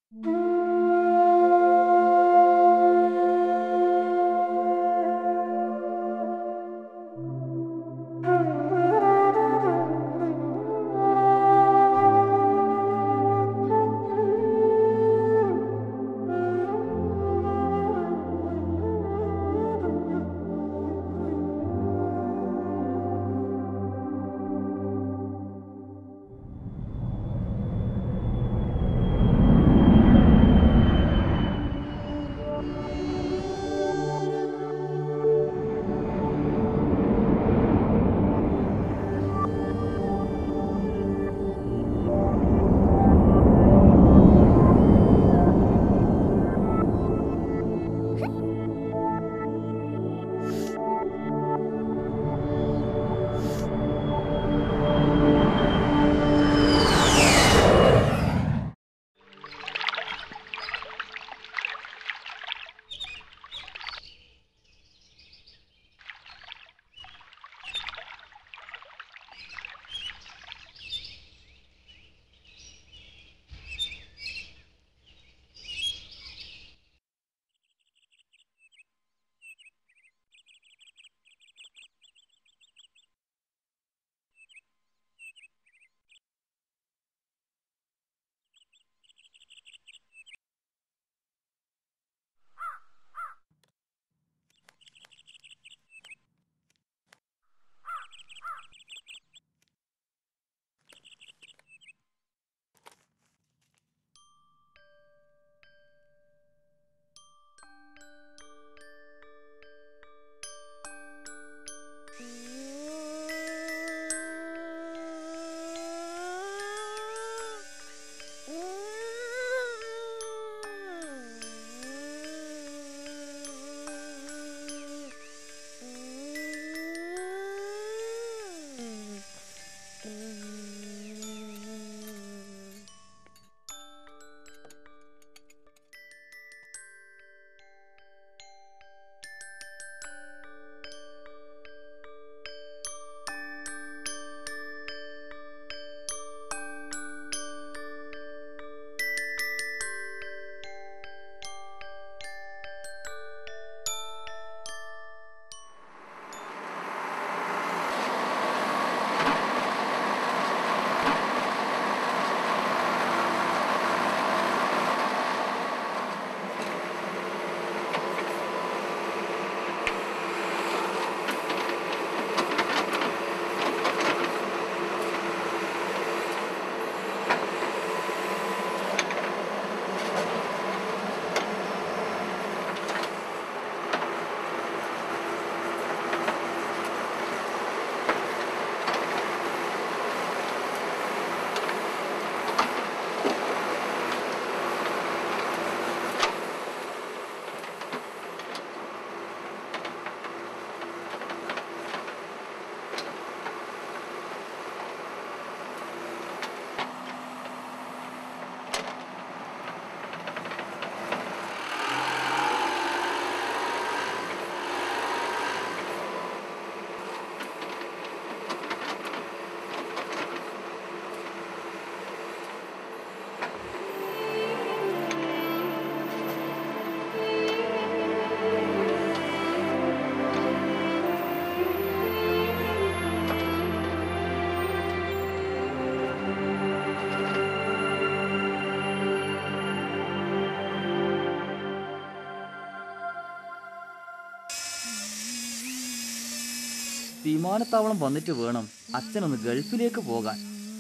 വിമാനത്താവളം വന്നിട്ട് വേണം അച്ഛനൊന്ന് ഗൾഫിലേക്ക് പോകാൻ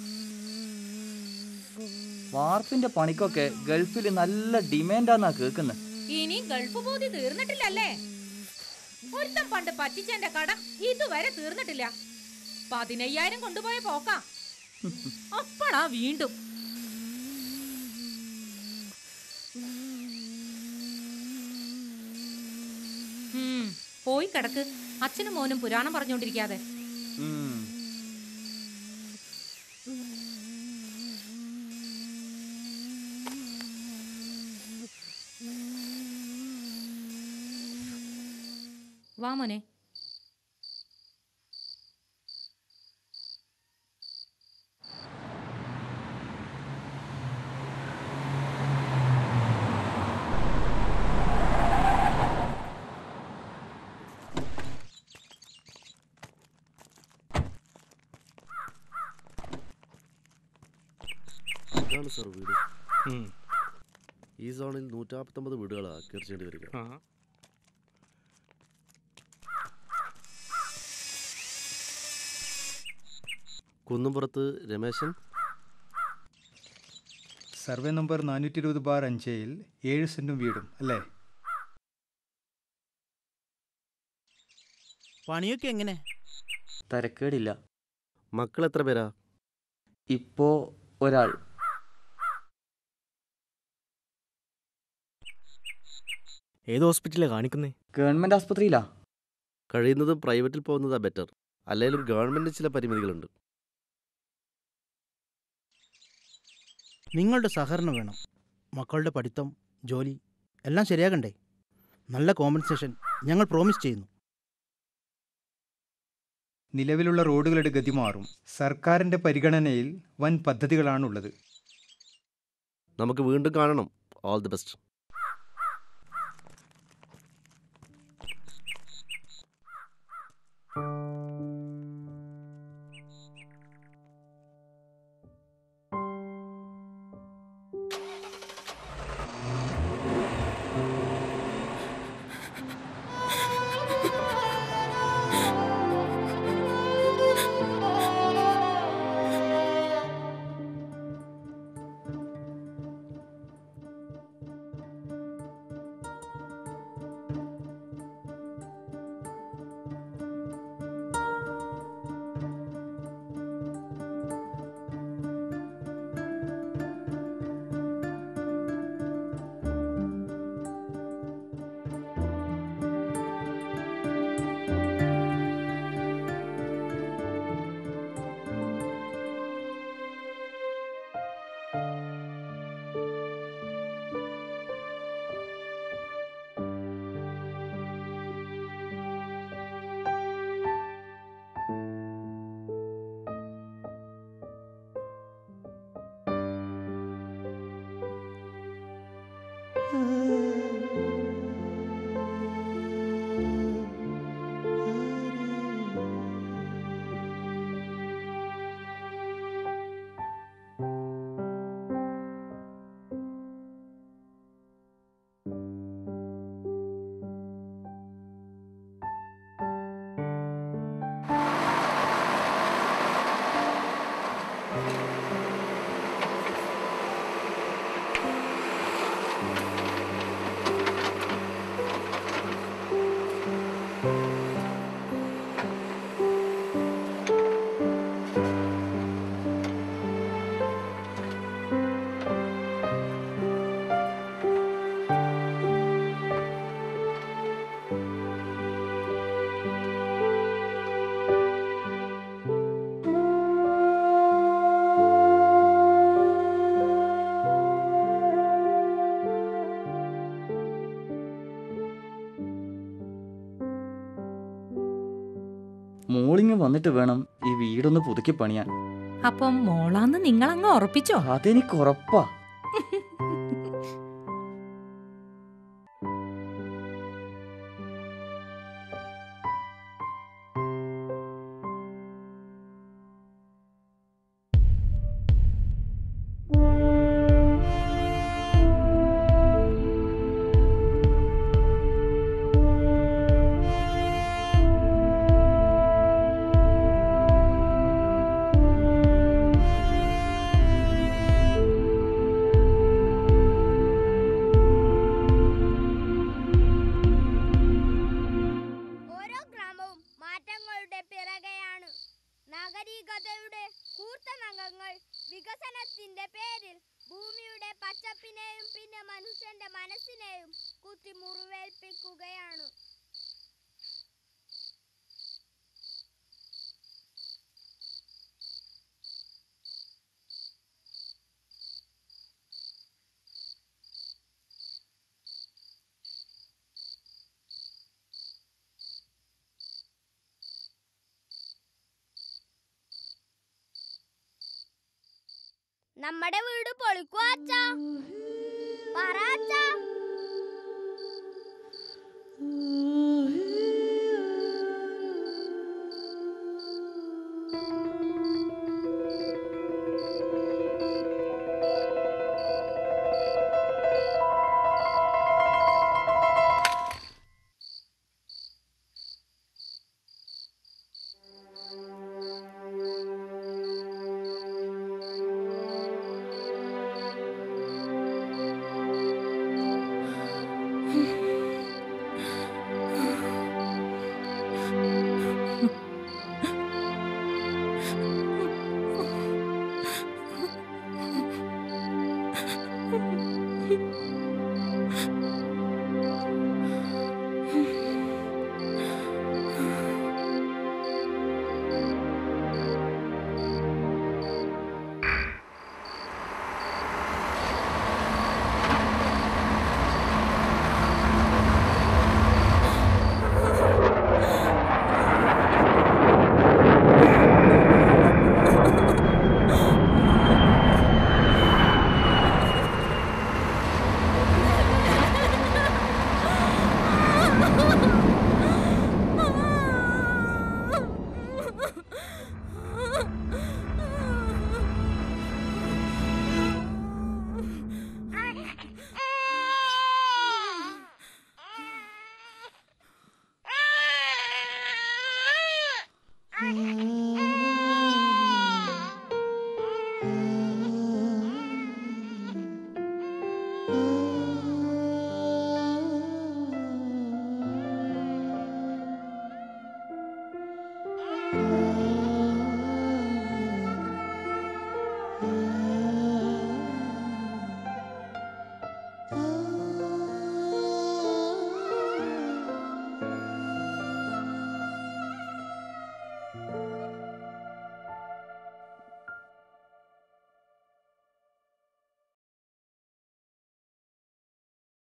വാർപ്പിന്റെ പണിക്കൊക്കെ ഗൾഫിൽ നല്ല ഡിമാൻഡാന്നാ കേൾക്കുന്നത് ഇനി ഗൾഫ് ബോധി തീർന്നിട്ടില്ലല്ലേ ഒരുത്തൻ പണ്ട് പറ്റിച്ചെന്റെ കടം ഇതുവരെ തീർന്നിട്ടില്ല പതിനയ്യായിരം കൊണ്ടുപോയ പോക്കാം അപ്പളാ വീണ്ടും ഉം, പോയി കിടക്ക് അച്ഛനും മോനും പുരാണം പറഞ്ഞുകൊണ്ടിരിക്കാതെ വാ മോനെ ഇതാണ് സാർ വീട് ഈ സോണിൽ നൂറ്റാപ്പത്തൊമ്പത് വീടുകളാണ് കയറി വരിക കുന്നുംപുറത്ത് രമേശൻ സർവേ നമ്പർ നാനൂറ്റി ഇരുപത് ബാർ അഞ്ചേയിൽ ഏഴ് സെൻറ്റും വീടും അല്ലേ പണിയൊക്കെ എങ്ങനെ തരക്കേടില്ല മക്കൾ എത്ര പേരാ ഇപ്പോ ഒരാൾ ഏത് ഹോസ്പിറ്റലാണ് കാണിക്കുന്നേ ഗവൺമെന്റ് ആസ്പത്രിയിലാ കഴിയുന്നതും പ്രൈവറ്റിൽ പോകുന്നതാ ബെറ്റർ അല്ലെങ്കിലും ഗവൺമെൻറ് ചില പരിമിതികളുണ്ട് നിങ്ങളുടെ സഹകരണം വേണം മക്കളുടെ പഠിത്തം ജോലി എല്ലാം ശരിയാകണ്ടേ നല്ല കോമ്പൻസേഷൻ ഞങ്ങൾ പ്രോമിസ് ചെയ്യുന്നു നിലവിലുള്ള റോഡുകളുടെ ഗതി മാറും സർക്കാരിൻ്റെ പരിഗണനയിൽ വൻ പദ്ധതികളാണുള്ളത് നമുക്ക് വീണ്ടും കാണണം ഓൾ ദി ബെസ്റ്റ് മോളിങ് വന്നിട്ട് വേണം ഈ വീടൊന്ന് പുതുക്കി പണിയാൻ അപ്പം മോളാന്ന് നിങ്ങളങ്ങ് ഉറപ്പിച്ചോ അതെനിക്ക് ഉറപ്പാ ഓരോ ഗ്രാമവും മാറ്റങ്ങളുടെ പിറകെയാണ് നാഗരികതയുടെ കൂർത്ത നഖങ്ങൾ വികസനത്തിന്റെ പേരിൽ ഭൂമിയുടെ പച്ചപ്പിനെയും പിന്നെ മനുഷ്യന്റെ മനസ്സിനെയും കുത്തി മുറിവേൽപ്പിക്കുകയാണ് നമ്മുടെ വീട് പൊളിക്കുവാ അച്ഛാ പറ അച്ഛാ